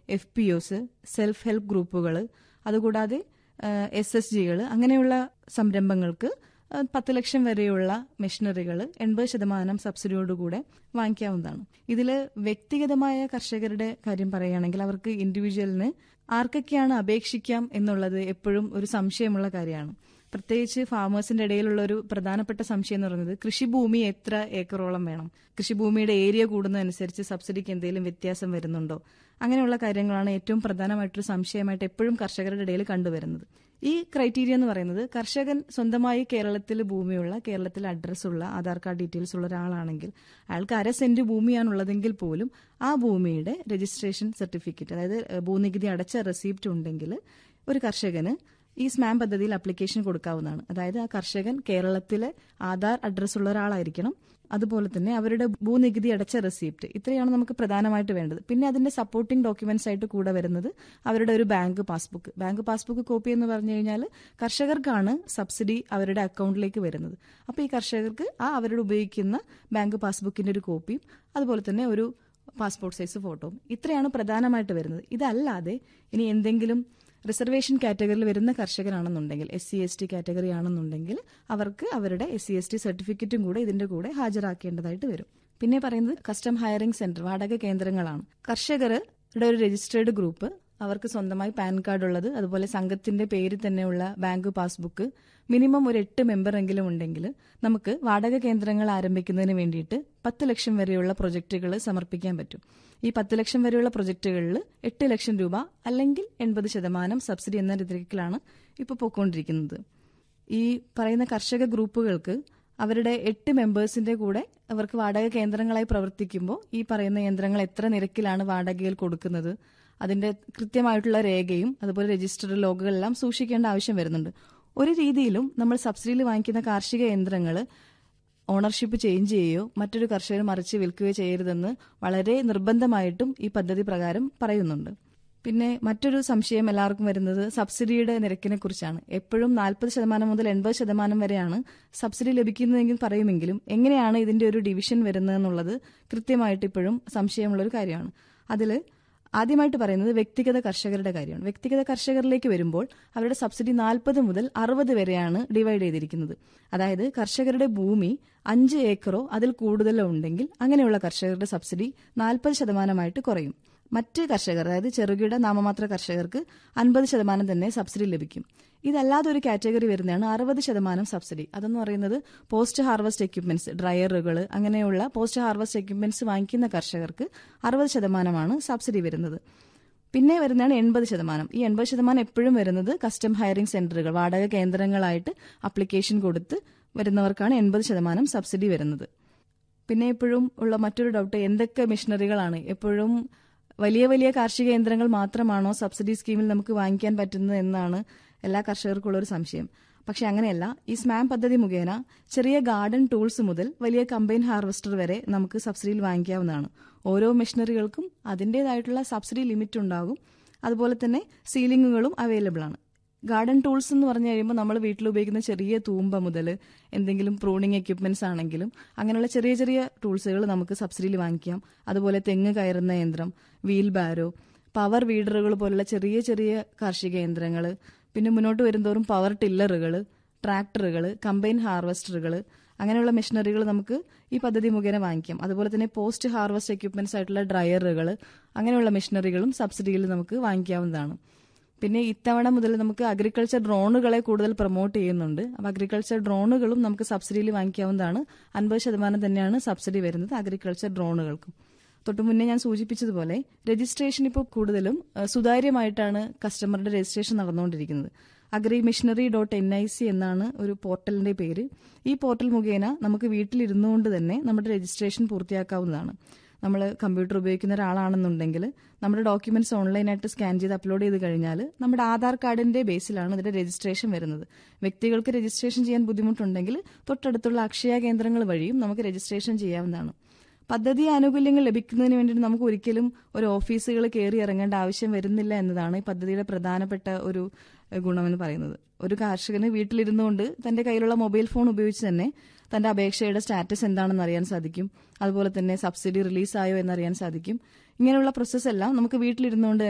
F P Os self help ഗ്രൂപ്പുകൾ അതുകൂടാതെ S S ജികൾ അങ്ങനെയുള്ള സംരംഭങ്ങൾക്ക് ഏഹ്, പത്ത് ലക്ഷം വരെയുള്ള മെഷീനറികൾ എൺപത് ശതമാനം സബ്സിഡിയോടുകൂടെ വാങ്ങിക്കാവുന്നതാണ് ഇതിൽ വ്യക്തിഗതമായ കർഷകരുടെ കാര്യം പറയുകയാണെങ്കിൽ അവർക്ക് ഇൻഡിവിജ്വലിന് ആർക്കൊക്കെയാണ് അപേക്ഷിക്കാം എന്നുള്ളത് എപ്പോഴും ഒരു സംശയമുള്ള കാര്യമാണ് പ്രത്യേകിച്ച് ഫാമേഴ്സിന്റെ ഇടയിലുള്ള ഒരു പ്രധാനപ്പെട്ട സംശയം എന്ന് പറയുന്നത് കൃഷിഭൂമി എത്ര ഏക്കറോളം വേണം കൃഷിഭൂമിയുടെ ഏരിയ കൂടുന്നതനുസരിച്ച് സബ്സിഡിക്ക് എന്തെങ്കിലും വ്യത്യാസം വരുന്നുണ്ടോ അങ്ങനെയുള്ള കാര്യങ്ങളാണ് ഏറ്റവും പ്രധാനമായിട്ടൊരു സംശയമായിട്ട് എപ്പോഴും കർഷകരുടെ ഇടയിൽ കണ്ടുവരുന്നത് ഈ ക്രൈറ്റീരിയ എന്ന് പറയുന്നത് കർഷകൻ സ്വന്തമായി കേരളത്തിൽ ഭൂമിയുള്ള കേരളത്തിൽ അഡ്രസ് ഉള്ള ആധാർ കാർഡ് ഡീറ്റെയിൽസ് ഉള്ള ഒരാളാണെങ്കിൽ അയാൾക്ക് അര സെന്റ് ഭൂമിയാണുള്ളതെങ്കിൽ പോലും ആ ഭൂമിയുടെ രജിസ്ട്രേഷൻ സർട്ടിഫിക്കറ്റ് അതായത് ഏഹ്, ഭൂനികുതി അടച്ച റെസിപ്റ്റ് ഉണ്ടെങ്കിൽ ഒരു കർഷകന് ഈ സ്മാം പദ്ധതിയിൽ അപ്ലിക്കേഷൻ കൊടുക്കാവുന്നതാണ് അതായത് ആ കർഷകൻ കേരളത്തിലെ ആധാർ അഡ്രസ് ഉള്ള ഒരാളായിരിക്കണം അതുപോലെ തന്നെ അവരുടെ ഭൂനികുതി അടച്ച റെസിപ്റ്റ് ഇത്രയാണ് നമുക്ക് പ്രധാനമായിട്ട് വേണ്ടത് പിന്നെ അതിന്റെ സപ്പോർട്ടിംഗ് ഡോക്യുമെന്റ്സ് ആയിട്ട് കൂടെ വരുന്നത് അവരുടെ ഒരു bank passbook bank passbook copy എന്ന് പറഞ്ഞു കഴിഞ്ഞാൽ കർഷകർക്കാണ് സബ്സിഡി അവരുടെ അക്കൗണ്ടിലേക്ക് വരുന്നത് അപ്പോൾ ഈ കർഷകർക്ക് ആ അവരുടെ ഉപയോഗിക്കുന്ന ബാങ്ക് പാസ്ബുക്കിന്റെ ഒരു കോപ്പിയും അതുപോലെ തന്നെ ഒരു പാസ്പോർട്ട് സൈസ് ഫോട്ടോയും ഇത്രയാണ് പ്രധാനമായിട്ട് വരുന്നത് ഇതല്ലാതെ ഇനി എന്തെങ്കിലും റിസർവേഷൻ കാറ്റഗറിയിൽ വരുന്ന കർഷകരാണെന്നുണ്ടെങ്കിൽ S C S T category ആണെന്നുണ്ടെങ്കിൽ അവർക്ക് അവരുടെ എസ് സി എസ് ടി സർട്ടിഫിക്കറ്റും കൂടെ ഇതിന്റെ കൂടെ ഹാജരാക്കേണ്ടതായിട്ട് വരും പിന്നെ പറയുന്നത് കസ്റ്റം ഹയറിംഗ് സെന്റർ വാടക കേന്ദ്രങ്ങളാണ് കർഷകരുടെ ഒരു രജിസ്ട്രേഡ് ഗ്രൂപ്പ് അവർക്ക് സ്വന്തമായി പാൻ കാർഡ് ഉള്ളത് അതുപോലെ സംഘത്തിന്റെ പേര് തന്നെയുള്ള ബാങ്ക് പാസ്ബുക്ക് മിനിമം ഒരു എട്ട് മെമ്പർ എങ്കിലും ഉണ്ടെങ്കിൽ നമുക്ക് വാടക കേന്ദ്രങ്ങൾ ആരംഭിക്കുന്നതിന് വേണ്ടിയിട്ട് പത്ത് ലക്ഷം വരെയുള്ള പ്രൊജക്ടുകൾ സമർപ്പിക്കാൻ പറ്റും ഈ പത്ത് ലക്ഷം വരെയുള്ള പ്രൊജക്ടുകളിൽ എട്ട് ലക്ഷം രൂപ അല്ലെങ്കിൽ എൺപത് ശതമാനം സബ്സിഡി എന്ന രീതിയിലാണ് ഇപ്പോൾ പോയിക്കൊണ്ടിരിക്കുന്നത് ഈ പറയുന്ന കർഷക ഗ്രൂപ്പുകൾക്ക് അവരുടെ എട്ട് മെമ്പേഴ്സിന്റെ കൂടെ അവർക്ക് വാടക കേന്ദ്രങ്ങളായി പ്രവർത്തിക്കുമ്പോൾ ഈ പറയുന്ന യന്ത്രങ്ങൾ എത്ര നിരക്കിലാണ് വാടകയിൽ കൊടുക്കുന്നത് അതിന്റെ കൃത്യമായിട്ടുള്ള രേഖയും അതുപോലെ രജിസ്റ്റർ ലോഗുകളെല്ലാം സൂക്ഷിക്കേണ്ട ആവശ്യം വരുന്നുണ്ട് ഒരു രീതിയിലും നമ്മൾ സബ്സിഡിയിൽ വാങ്ങിക്കുന്ന കാർഷിക യന്ത്രങ്ങൾ ഓണർഷിപ്പ് ചേഞ്ച് ചെയ്യുകയോ മറ്റൊരു കർഷകർ മറിച്ച് വിൽക്കുകയോ ചെയ്യരുതെന്ന് വളരെ നിർബന്ധമായിട്ടും ഈ പദ്ധതി പ്രകാരം പറയുന്നുണ്ട് പിന്നെ മറ്റൊരു സംശയം എല്ലാവർക്കും വരുന്നത് സബ്സിഡിയുടെ നിരക്കിനെ കുറിച്ചാണ് എപ്പോഴും നാൽപ്പത് ശതമാനം മുതൽ എൺപത് ശതമാനം വരെയാണ് സബ്സിഡി ലഭിക്കുന്നതെങ്കിൽ പറയുമെങ്കിലും എങ്ങനെയാണ് ഇതിന്റെ ഒരു ഡിവിഷൻ വരുന്നതെന്നുള്ളത് കൃത്യമായിട്ട് ഇപ്പോഴും സംശയമുള്ള ഒരു കാര്യമാണ് അതിൽ ആദ്യമായിട്ട് പറയുന്നത് വ്യക്തിഗത കർഷകരുടെ കാര്യമാണ് വ്യക്തിഗത കർഷകരിലേക്ക് വരുമ്പോൾ അവരുടെ സബ്സിഡി നാൽപ്പത് മുതൽ അറുപത് വരെയാണ് ഡിവൈഡ് ചെയ്തിരിക്കുന്നത് അതായത് കർഷകരുടെ ഭൂമി അഞ്ച് ഏക്കറോ അതിൽ കൂടുതലോ ഉണ്ടെങ്കിൽ അങ്ങനെയുള്ള കർഷകരുടെ സബ്സിഡി നാൽപ്പത് ശതമാനമായിട്ട് കുറയും മറ്റ് കർഷകർ അതായത് ചെറുകിട നാമമാത്ര കർഷകർക്ക് അൻപത് ശതമാനം തന്നെ സബ്സിഡി ലഭിക്കും ഇതല്ലാതെ ഒരു കാറ്റഗറി വരുന്നതാണ് അറുപത് ശതമാനം സബ്സിഡി അതെന്ന് പറയുന്നത് പോസ്റ്റ് ഹാർവസ്റ്റ് എക്യുപ്മെന്റ്സ് ഡ്രയറുകൾ അങ്ങനെയുള്ള പോസ്റ്റ് ഹാർവസ്റ്റ് എക്യുപ്മെന്റ്സ് വാങ്ങിക്കുന്ന കർഷകർക്ക് അറുപത് ശതമാനമാണ് സബ്സിഡി വരുന്നത് പിന്നെ വരുന്നതാണ് എൺപത് ശതമാനം ഈ എൺപത് ശതമാനം എപ്പോഴും വരുന്നത് കസ്റ്റം ഹയറിംഗ് സെന്ററുകൾ വാടക കേന്ദ്രങ്ങളായിട്ട് അപ്ലിക്കേഷൻ കൊടുത്ത് വരുന്നവർക്കാണ് എൺപത് ശതമാനം സബ്സിഡി വരുന്നത് പിന്നെ എപ്പോഴും ഉള്ള മറ്റൊരു ഡൗട്ട് എന്തൊക്കെ മെഷീനറികളാണ് എപ്പോഴും വലിയ വലിയ കാർഷിക യന്ത്രങ്ങൾ മാത്രമാണോ സബ്സിഡി സ്കീമിൽ നമുക്ക് വാങ്ങിക്കാൻ പറ്റുന്നത് എന്നാണ് എല്ലാ കർഷകർക്കുള്ള ഒരു സംശയം പക്ഷെ അങ്ങനെയല്ല ഈ സ്മാം പദ്ധതി മുഖേന ചെറിയ ഗാർഡൻ ടൂൾസ് മുതൽ വലിയ കമ്പൈൻ ഹാർവസ്റ്റർ വരെ നമുക്ക് സബ്സിഡിയിൽ വാങ്ങിക്കാവുന്നതാണ് ഓരോ മെഷീനറികൾക്കും അതിൻ്റെതായിട്ടുള്ള സബ്സിഡി ലിമിറ്റ് ഉണ്ടാകും അതുപോലെ തന്നെ സീലിംഗുകളും അവൈലബിൾ ആണ് ഗാർഡൻ ടൂൾസ് എന്ന് പറഞ്ഞു കഴിയുമ്പോൾ നമ്മൾ വീട്ടിൽ ഉപയോഗിക്കുന്ന ചെറിയ തൂമ്പ മുതൽ എന്തെങ്കിലും പ്രൂണിങ് എക്യുപ്മെന്റ്സ് ആണെങ്കിലും അങ്ങനെയുള്ള ചെറിയ ചെറിയ ടൂൾസുകൾ നമുക്ക് സബ്സിഡിയിൽ വാങ്ങിക്കാം അതുപോലെ തെങ്ങ് കയറുന്ന യന്ത്രം വീൽ ബാരോ പവർ വീഡറുകൾ പോലുള്ള ചെറിയ ചെറിയ കാർഷിക യന്ത്രങ്ങൾ പിന്നെ മുന്നോട്ട് വരുന്തോറും പവർ ടില്ലറുകൾ ട്രാക്ടറുകൾ കമ്പൈൻ ഹാർവസ്റ്ററുകൾ അങ്ങനെയുള്ള മെഷീനറികൾ നമുക്ക് ഈ പദ്ധതി മുഖേന വാങ്ങിക്കാം അതുപോലെ തന്നെ പോസ്റ്റ് ഹാർവസ്റ്റ് എക്യുപ്മെന്റ്സ് ആയിട്ടുള്ള ഡ്രയറുകൾ അങ്ങനെയുള്ള മെഷീനറികളും സബ്സിഡിയിൽ നമുക്ക് വാങ്ങിക്കാവുന്നതാണ് പിന്നെ ഇത്തവണ മുതൽ നമുക്ക് അഗ്രികൾച്ചർ ഡ്രോണുകളെ കൂടുതൽ പ്രൊമോട്ട് ചെയ്യുന്നുണ്ട് അപ്പോൾ അഗ്രികൾച്ചർ ഡ്രോണുകളും നമുക്ക് സബ്സിഡിയിൽ വാങ്ങിക്കാവുന്നതാണ് അൻപത് ശതമാനം തന്നെയാണ് സബ്സിഡി വരുന്നത് അഗ്രികൾച്ചർ ഡ്രോണുകൾക്കും തൊട്ടു മുന്നേ ഞാൻ സൂചിപ്പിച്ചതുപോലെ രജിസ്ട്രേഷൻ ഇപ്പോൾ കൂടുതലും ഏഹ്, സുതാര്യമായിട്ടാണ് കസ്റ്റമറുടെ രജിസ്ട്രേഷൻ നടന്നുകൊണ്ടിരിക്കുന്നത് agri machinery dot N I C എന്നാണ് ഒരു പോർട്ടലിന്റെ പേര് ഈ പോർട്ടൽ മുഖേന നമുക്ക് വീട്ടിലിരുന്നുകൊണ്ട് തന്നെ നമ്മുടെ രജിസ്ട്രേഷൻ പൂർത്തിയാക്കാവുന്നതാണ് നമ്മൾ കമ്പ്യൂട്ടർ ഉപയോഗിക്കുന്ന ഒരാളാണെന്നുണ്ടെങ്കിൽ നമ്മുടെ ഡോക്യുമെന്റ്സ് ഓൺലൈനായിട്ട് സ്കാൻ ചെയ്ത് അപ്ലോഡ് ചെയ്ത് കഴിഞ്ഞാൽ നമ്മുടെ ആധാർ കാർഡിന്റെ ബേസിലാണ് ഇതിന്റെ രജിസ്ട്രേഷൻ വരുന്നത് വ്യക്തികൾക്ക് രജിസ്ട്രേഷൻ ചെയ്യാൻ ബുദ്ധിമുട്ടുണ്ടെങ്കിൽ തൊട്ടടുത്തുള്ള അക്ഷയ കേന്ദ്രങ്ങൾ വഴിയും നമുക്ക് രജിസ്ട്രേഷൻ ചെയ്യാവുന്നതാണ് പദ്ധതി ആനുകൂല്യങ്ങൾ ലഭിക്കുന്നതിന് വേണ്ടിയിട്ട് നമുക്ക് ഒരിക്കലും ഒരു ഓഫീസുകൾ കയറി ഇറങ്ങേണ്ട ആവശ്യം വരുന്നില്ല എന്നതാണ് ഈ പദ്ധതിയുടെ പ്രധാനപ്പെട്ട ഒരു എഹ്, ഗുണമെന്ന് പറയുന്നത് ഒരു കർഷകന് വീട്ടിലിരുന്നുകൊണ്ട് തന്റെ കയ്യിലുള്ള മൊബൈൽ ഫോൺ ഉപയോഗിച്ച് തന്നെ തന്റെ അപേക്ഷയുടെ സ്റ്റാറ്റസ് എന്താണെന്ന് അറിയാൻ സാധിക്കും അതുപോലെ തന്നെ സബ്സിഡി റിലീസായോ എന്നറിയാൻ സാധിക്കും ഇങ്ങനെയുള്ള പ്രോസസ്സ് എല്ലാം നമുക്ക് വീട്ടിലിരുന്നുകൊണ്ട്